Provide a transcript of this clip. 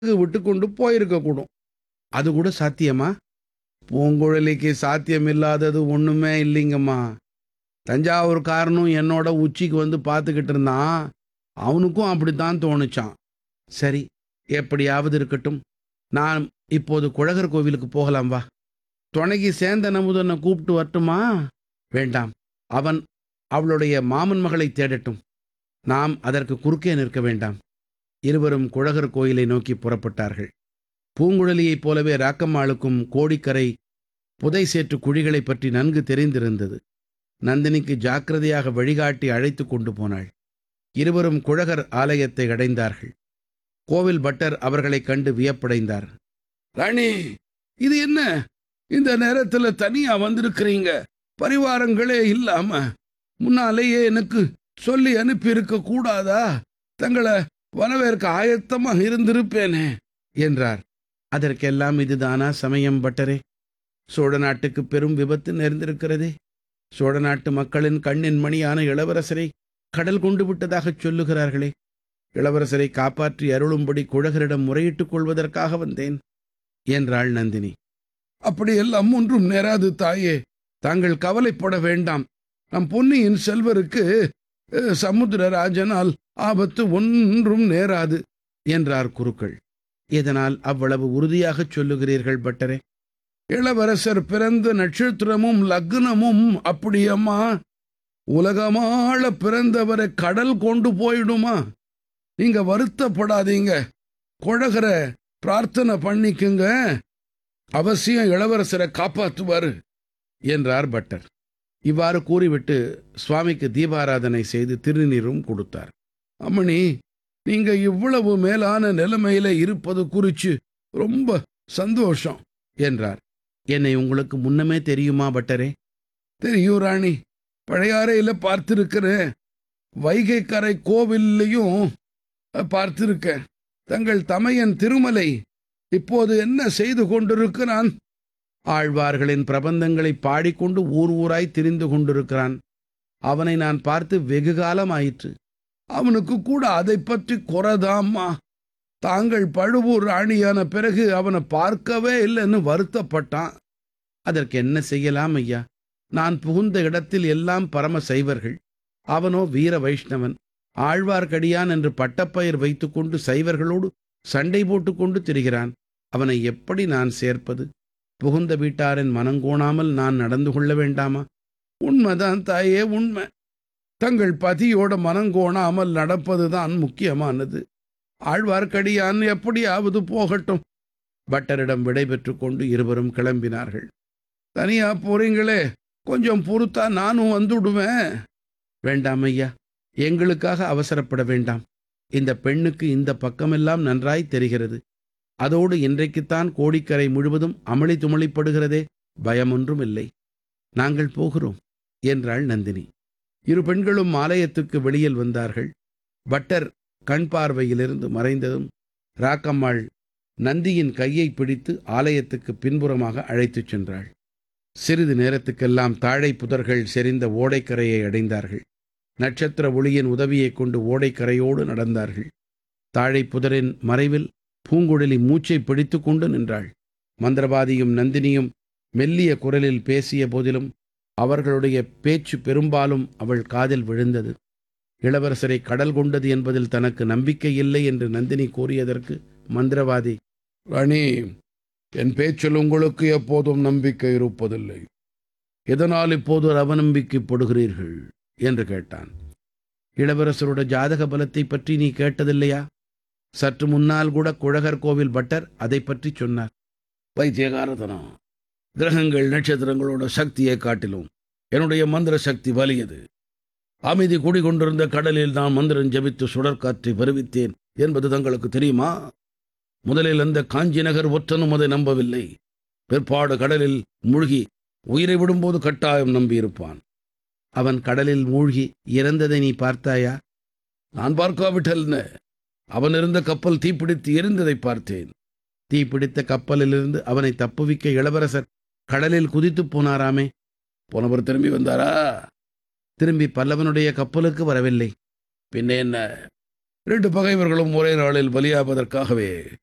விட்டு கொண்டு போயிருக்க கூடும் அது கூட சாத்தியமா பூங்குழலிக்கு சாத்தியமில்லாதது ஒண்ணுமே இல்லைங்கம்மா தஞ்சாவூர்காரனும் என்னோட உச்சிக்கு வந்து பார்த்துக்கிட்டு இருந்தான் அவனுக்கும் அப்படித்தான் தோணுச்சான் சரி எப்படியாவது இருக்கட்டும் நான் இப்போது குழகர் கோவிலுக்கு போகலாம் வா துணைக்கு சேந்த நமுதனை கூப்பிட்டு வரட்டுமா வேண்டாம் அவன் அவளுடைய மாமன் மகளை தேடட்டும் நாம் அதற்கு குறுக்கே நிற்க வேண்டாம் இருவரும் குழகர் கோயிலை நோக்கி புறப்பட்டார்கள் பூங்குழலியைப் போலவே ராக்கம்மாளுக்கும் கோடிக்கரை புதை சேற்று குழிகளைப் பற்றி நன்கு தெரிந்திருந்தது நந்தினிக்கு ஜாக்கிரதையாக வழிகாட்டி அழைத்து கொண்டு போனாள் இருவரும் குழகர் ஆலயத்தை அடைந்தார்கள் கோவில் பட்டர் அவர்களைக் கண்டு வியப்படைந்தார் ராணி இது என்ன இந்த நேரத்துல தனியா வந்திருக்கிறீங்க பரிவாரங்களே இல்லாம முன்னாலேயே எனக்கு சொல்லி அனுப்பி இருக்க கூடாதா தங்களை வரவேற்க ஆயத்தமா இருந்திருப்பேனே என்றார் அதற்கெல்லாம் இதுதானா சமயம் பட்டரே சோழ நாட்டுக்கு பெரும் விபத்து நேர்ந்திருக்கிறதே சோழ நாட்டு மக்களின் கண்ணின் மணியான இளவரசரை கடல் கொண்டு விட்டதாகச் சொல்லுகிறார்களே இளவரசரை காப்பாற்றி அருளும்படி குழகரிடம் முறையிட்டுக் கொள்வதற்காக வந்தேன் என்றாள் நந்தினி அப்படியெல்லாம் ஒன்றும் நேராது தாயே தாங்கள் கவலைப்பட வேண்டாம் நம் பொன்னியின் செல்வருக்கு அஹ், சமுத்திரராஜனால் ஆபத்து ஒன்றும் நேராது என்றார் குருக்கள் இதனால் அவ்வளவு உறுதியாகச் சொல்லுகிறீர்கள் பட்டரே இளவரசர் பிறந்த நட்சத்திரமும் லக்னமும் அப்படியம்மா உலகமாள பிறந்தவரை கடல் கொண்டு போயிடுமா நீங்க வருத்தப்படாதீங்க குழகர பிரார்த்தனை பண்ணிக்குங்க அவசியம் இளவரசரை காப்பாற்றுவாரு என்றார் பட்டர் இவ்வாறு கூறிவிட்டு சுவாமிக்கு தீபாராதனை செய்து திருநீரும் கொடுத்தார் அம்மணி நீங்க இவ்வளவு மேலான நிலைமையில இருப்பது குறிச்சு ரொம்ப சந்தோஷம் என்றார் என்னை உங்களுக்கு முன்னமே தெரியுமா பட்டரே தெரியும் ராணி பழையாறையில பார்த்திருக்கிறேன் வைகை கரை கோவில்லையும் பார்த்திருக்கேன் தங்கள் தமையன் திருமலை இப்போது என்ன செய்து கொண்டிருக்கிறான் ஆழ்வார்களின் பிரபந்தங்களை பாடிக்கொண்டு ஊர் ஊராய் திரிந்து கொண்டிருக்கிறான் அவனை நான் பார்த்து வெகு காலம் ஆயிற்று அவனுக்கு கூட அதை பற்றி குறைதாம்மா தாங்கள் பழுவூர் ராணியான பிறகு அவனை பார்க்கவே இல்லைன்னு வருத்தப்பட்டான் அதற்கு என்ன செய்யலாம் ஐயா நான் புகுந்த இடத்தில் எல்லாம் பரம சைவர்கள் அவனோ வீர வைஷ்ணவன் ஆழ்வார்க்கடியான் என்று பட்டப்பெயர் வைத்துக்கொண்டு சைவர்களோடு சண்டை போட்டுக்கொண்டு திரிகிறான் அவனை எப்படி நான் சேர்ப்பது புகுந்த வீட்டாரின் மனங்கோணாமல் நான் நடந்து கொள்ள வேண்டாமா உண்மைதான் தாயே உண்மை தங்கள் பதியோட மனங்கோணாமல் நடப்பதுதான் முக்கியமானது ஆழ்வார்க்கடியான் எப்படியாவது போகட்டும் பட்டரிடம் விடை கொண்டு இருவரும் கிளம்பினார்கள் தனியா போறீங்களே கொஞ்சம் பொறுத்தா நானும் வந்துடுவேன் வேண்டாம் ஐயா எங்களுக்காக அவசரப்பட வேண்டாம் இந்த பெண்ணுக்கு இந்த பக்கமெல்லாம் நன்றாய் தெரிகிறது அதோடு இன்றைக்குத்தான் கோடிக்கரை முழுவதும் அமளி துமளிப்படுகிறதே பயமொன்றும் இல்லை நாங்கள் போகிறோம் என்றாள் நந்தினி இரு பெண்களும் ஆலயத்துக்கு வெளியில் வந்தார்கள் பட்டர் கண் பார்வையிலிருந்து மறைந்ததும் ராக்கம்மாள் நந்தியின் கையை பிடித்து ஆலயத்துக்கு பின்புறமாக அழைத்துச் சென்றாள் சிறிது நேரத்துக்கெல்லாம் தாழை புதர்கள் செறிந்த ஓடைக்கரையை அடைந்தார்கள் நட்சத்திர ஒளியின் உதவியைக் கொண்டு ஓடைக்கரையோடு நடந்தார்கள் தாழை புதரின் மறைவில் பூங்குழலி மூச்சை பிடித்து கொண்டு நின்றாள் மந்திரவாதியும் நந்தினியும் மெல்லிய குரலில் பேசிய போதிலும் அவர்களுடைய பேச்சு பெரும்பாலும் அவள் காதில் விழுந்தது இளவரசரை கடல் கொண்டது என்பதில் தனக்கு நம்பிக்கை இல்லை என்று நந்தினி கூறியதற்கு மந்திரவாதி ராணி என் பேச்சில் உங்களுக்கு எப்போதும் நம்பிக்கை இருப்பதில்லை எதனால் இப்போது அவநம்பிக்கைப்படுகிறீர்கள் என்று கேட்டான் இளவரசரோட ஜாதக பலத்தை பற்றி நீ கேட்டதில்லையா சற்று முன்னால் கூட குழகர் கோவில் பட்டர் அதை பற்றி சொன்னார் பைத்தியகாரதனம் கிரகங்கள் நட்சத்திரங்களோட சக்தியை காட்டிலும் என்னுடைய மந்திர சக்தி வலியது அமைதி குடிகொண்டிருந்த கடலில் நான் மந்திரம் ஜபித்து சுடற்காற்றை வருவித்தேன் என்பது தங்களுக்கு தெரியுமா முதலில் அந்த காஞ்சி நகர் ஒற்றனும் அதை நம்பவில்லை பிற்பாடு கடலில் மூழ்கி உயிரை விடும்போது கட்டாயம் நம்பியிருப்பான் அவன் கடலில் மூழ்கி இறந்ததை நீ பார்த்தாயா நான் பார்க்காவிட்டல்ன அவன் இருந்த கப்பல் தீப்பிடித்து எரிந்ததை பார்த்தேன் தீப்பிடித்த கப்பலிலிருந்து அவனை தப்புவிக்க இளவரசர் கடலில் குதித்துப் போனாராமே போனவர் திரும்பி வந்தாரா திரும்பி பல்லவனுடைய கப்பலுக்கு வரவில்லை பின்ன என்ன ரெண்டு பகைவர்களும் ஒரே நாளில் பலியாவதற்காகவே